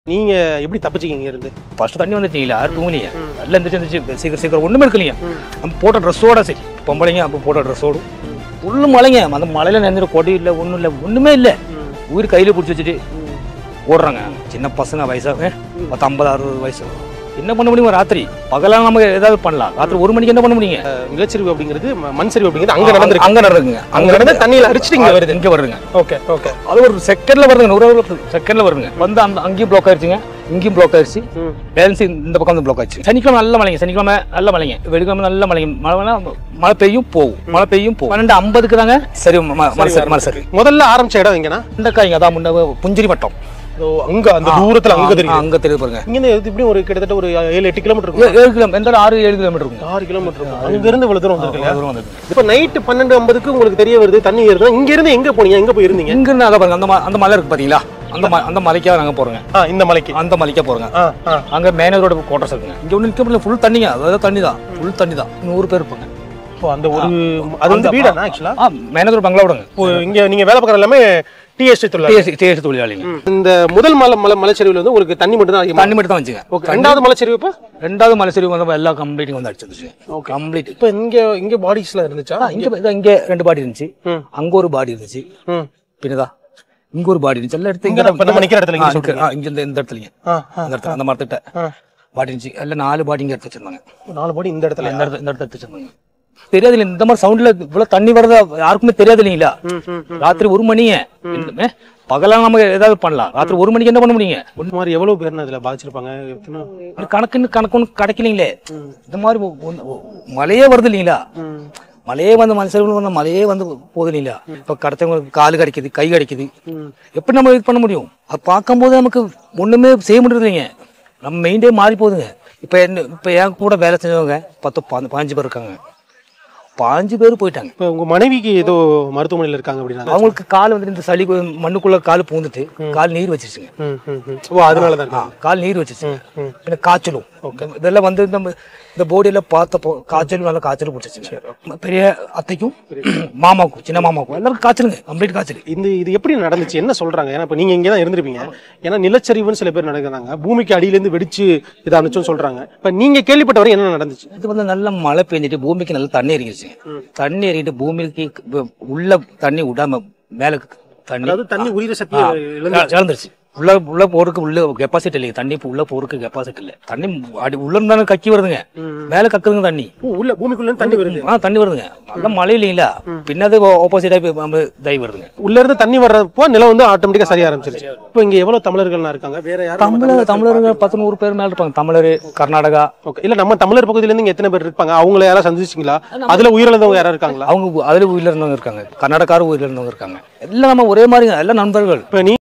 நீங்க எப்படி தப்பிச்சீங்க இங்க இருந்து ஃபர்ஸ்ட் தண்ணி வந்துட்டீங்களா யாரும் தூங்கலையா நல்லா இருந்துச்சு இருந்துச்சு சீக்கிரம் சீக்கிரம் ஒன்றுமே இருக்கலைங்க நம்ம போட்ட ட்ரெஸ்ஸோட சரி பொம்பளைங்க அப்போ போட்ட ட்ரெஸ்ஸோடு ஃபுல்லு மழைங்க அந்த மழையில நினைஞ்சிட கொடி இல்லை ஒன்றும் இல்லை ஒன்றுமே இல்லை உயிர் கையில் பிடிச்சி வச்சுட்டு ஓடுறாங்க சின்ன பசங்க வயசாக பத்து ஐம்பது அறுபது வயசு என்ன பண்ண முடியும் ராத்திரி பகலாம் நம்ம ஏதாவது பண்ணலாம் ராத்திரி ஒரு மணிக்கு என்ன பண்ண முடியுங்க நிலச்சரிவு அப்படிங்கிறது ம- மண் சரிவு அப்படிங்கிறது அங்க நடந்திருக்கு அங்க நடக்குங்க அங்க நடந்து தண்ணியில அடிச்சிட்டு இங்க வருது இங்க வருதுங்க ஓகே ஓகே அது ஒரு செகண்ட்ல வருதுங்க ஒரு செகண்ட்ல வருதுங்க வந்து அந்த அங்கேயும் பிளாக் ஆயிடுச்சுங்க இங்கேயும் பிளாக் ஆயிடுச்சு பேலன்ஸ் இந்த பக்கம் வந்து பிளாக் ஆயிடுச்சு சனிக்கிழமை நல்ல மழைங்க சனிக்கிழமை நல்ல மழைங்க வெள்ளிக்கிழமை நல்ல மழைங்க மழை வேணா மழை பெய்யும் போகும் மழை பெய்யும் போகும் பன்னெண்டு ஐம்பதுக்கு தாங்க சரி ம- ம- மலை சரி மலை சரி முதல்ல ஆரம்பிச்ச இடம் எங்கனா இந்த காய்ங்க அதான் முன்ன புஞ்சிரி மட்டம் அங்க அந்த தூரத்துல அங்க தெரியும் அங்க தெரியுது பாருங்க இங்க இருந்து எப்படி ஒரு கிட்டத்தட்ட ஒரு ஏழு எட்டு கிலோமீட்டர் இருக்கும் ஏ- ஏழு கிலோமீட்டர் எந்த ஆறு ஏழு கிலோமீட்டர் இருக்குங்க ஆறு கிலோமீட்டர் இருக்கும் அங்க இருந்து இவ்வளவு தூரம் வந்திருக்கீங்க தூரம் வந்தது இப்ப நைட்டு பன்னெண்டு ஐம்பதுக்கு உங்களுக்கு தெரிய வருது தண்ணி ஏறுது இங்க இருந்து எங்க போனீங்க எங்க போய் இருந்தீங்க இங்க இருந்து அதான் பாருங்க அந்த ம- அந்த மலை இருக்கு பாத்தீங்களா அந்த ம- அந்த மலைக்காக நாங்க போறோங்க ஆ இந்த மலைக்கு அந்த மலைக்கா போறோங்க ஆ ஆ அங்க மேனேஜரோட குவார்டர்ஸ் இருக்குங்க இங்க ஒண்ணு நிக்க முடியல ஃபுல் தண்ணிங்க அதாவது தண்ணி தான் ஃபுல் தண்ணி தான் நூறு பேர் இருப்பாங்க ஓ, அந்த ஒரு அது வந்து வீடானா ஆக்சுவலா ஆ மேனேஜர் பங்களாவிடங்க இங்க நீங்க வேலை பார்க்கற எல்லாமே டிஎஸ்டி தொழிலாளி டிஎஸ்சி டிஎஸ்சி தொழிலாளிங்க இந்த முதல் மலை மலை மலைச்சரிவுல வந்து உங்களுக்கு தண்ணி மட்டும் தான் அதிகமா தண்ணி மட்டும் தான் வச்சுங்க ஓகே ரெண்டாவது மலைச்சரிவு இப்ப ரெண்டாவது மலை சரி வந்து எல்லா கம்ப்ளீட்டிங் வந்து அடிச்சிருந்துச்சு கம்ப்ளீட் இப்ப இங்க இங்க பாடிஸ்ல இருந்துச்சா இங்க இதான் இங்க ரெண்டு பாடி இருந்துச்சு ம். அங்க ஒரு பாடி இருந்துச்சு ம் பின்னதா இங்க ஒரு பாடி இருந்துச்சு எல்லாம் எடுத்து இங்க நம்ம- நம்ம நிக்கிற இடத்துல இங்க ஆ, இங்க- ஆ, இங்க இந்த இந்த இடத்துலங்க ஆ ஆ அந்த இடத்துல அந்த மரத்திட்ட ஆ. பாடி இருந்துச்சு எல்லாம் நாலு பாடி இங்க எடுத்து வச்சிருந்தாங்க நாலு பாடி இந்த இடத்துல இந்த இடத்துல இந்த இடத்துல எடுத்து வச்சிருந்தாங்க தெரியாது இல்ல இந்த மாதிரி சவுண்ட்ல இவ்வளவு தண்ணி வரதா யாருக்குமே தெரியாது இல்லைங்களா ம், ம், ம். ராத்திரி ஒரு மணியே இந்த- பகலாம் நம்ம ஏதாவது பண்ணலாம் ராத்திரி ஒரு மணிக்கு என்ன பண்ண முடியுங்க இந்த மாதிரி எவ்வளவு பேர் இதுல பாதிச்சிருப்பாங்க எத்தனை அது கணக்குன்னு கணக்கு கிடைக்கலீங்களே இந்த மாதிரி ஒ- ஒ- ஒ- மழையே வருது இல்லைங்களா மழையே வந்து மனுஷர்கள் வந்து மழையே வந்து போகுது இல்லைங்களா இப்ப கடத்தவங்களுக்கு கால் கிடைக்குது கை கிடைக்குது எப்படி நம்ம இது பண்ண முடியும் அது பார்க்கும்போது நமக்கு ஒண்ணுமே செய்ய முடியறது இல்லைங்க நம்ம மைண்டே மாறி போகுதுங்க இப்ப என்ன இப்ப என் கூட வேலை செஞ்சவங்க பத்து பாஞ்சு பாஞ்சு பேர் இருக்காங்க பாஞ்சு பேர் போயிட்டாங்க இப்ப உங்க மனைவிக்கு ஏதோ மருத்துவமனையில இருக்காங்க அப்படின்னா அவங்களுக்கு கால் வந்து இந்த சளி மண்ணுக்குள்ள கால் பூந்துட்டு கால் நீர் வச்சிருச்சுங்க ம், ம், ம். ஓ அதனால தான் ஆ, கால் நீர் வச்சிருச்சு பின்ன காய்ச்சலும் இதெல்லாம் வந்து நம்ம இந்த போடியில பார்த்தப்போ காய்ச்சலும் நல்லா காய்ச்சலும் பிடிச்சிச்சு பெரிய அத்தைக்கும் மாமாவுக்கும் சின்ன மாமாவுக்கும் எல்லாருக்கும் காய்ச்சலுங்க கம்ப்ளீட் காய்ச்சல் இந்த இது எப்படி நடந்துச்சு என்ன சொல்றாங்க ஏன்னா இப்ப நீங்க இங்க தான் இருந்திருப்பீங்க ஏன்னா நிலச்சரிவுன்னு சில பேர் நடக்கிறாங்க பூமிக்கு அடியில இருந்து வெடிச்சு இதானுச்சுன்னு சொல்றாங்க இப்ப நீங்க கேள்விப்பட்ட வரை என்ன நடந்துச்சு இது வந்து நல்ல மழை பெஞ்சிட்டு பூமிக்கு நல்லா தண்ணி இறங்கிருச்சு தண்ணி இறங்கிட்டு பூமிக்கு வ- உள்ள தண்ணி விடாம மேல தண்ணி அதாவது தண்ணி உயிர சக்தியை இழந்து இழந்துருச்சு உள்ள உள்ள போறதுக்கு உள்ள கெப்பாசிட்டி இல்லைங்க தண்ணி இப்ப உள்ள போறதுக்கு கெப்பாசிட்டி இல்லை தண்ணி அடி உள்ள இருந்தாலும் கக்கி வருதுங்க மேல கக்குதுங்க தண்ணி ஓ, உள்ள பூமிக்குள்ள இருந்து தண்ணி வருது ஆ தண்ணி வருதுங்க நல்ல மழை இல்லைங்களா பின்னது ஆப்போசிட் ஆகி நம்ம இதாகி வருதுங்க உள்ள இருந்து தண்ணி வர்றப்போ நிலம் வந்து ஆட்டோமேட்டிக்கா சரியா ஆரம்பிச்சிருச்சு இப்போ இங்க எவ்வளவு தமிழர்கள்லாம் இருக்காங்க வேற யாரும் நம்ம தமிழர் தமிழருங்க பத்து நூறு பேர் மேல இருப்பாங்க தமிழர் கர்நாடகா ஓகே இல்ல நம்ம தமிழர் பகுதியில இருந்து இங்க எத்தனை பேர் இருப்பாங்க அவங்கள யாராவது சந்திச்சிங்களா அதுல உயிரிழந்தவங்க யாராவது இருக்காங்களா அவங்க அதுல உயிரிழந்தவங்க இருக்காங்க கர்நாடகாரும் உயிரிழந்தவங்க இருக்காங்க எல்லாம் நம்ம ஒரே மாதிரிங்க எல்லாம் நண்பர்கள் இப்ப நீ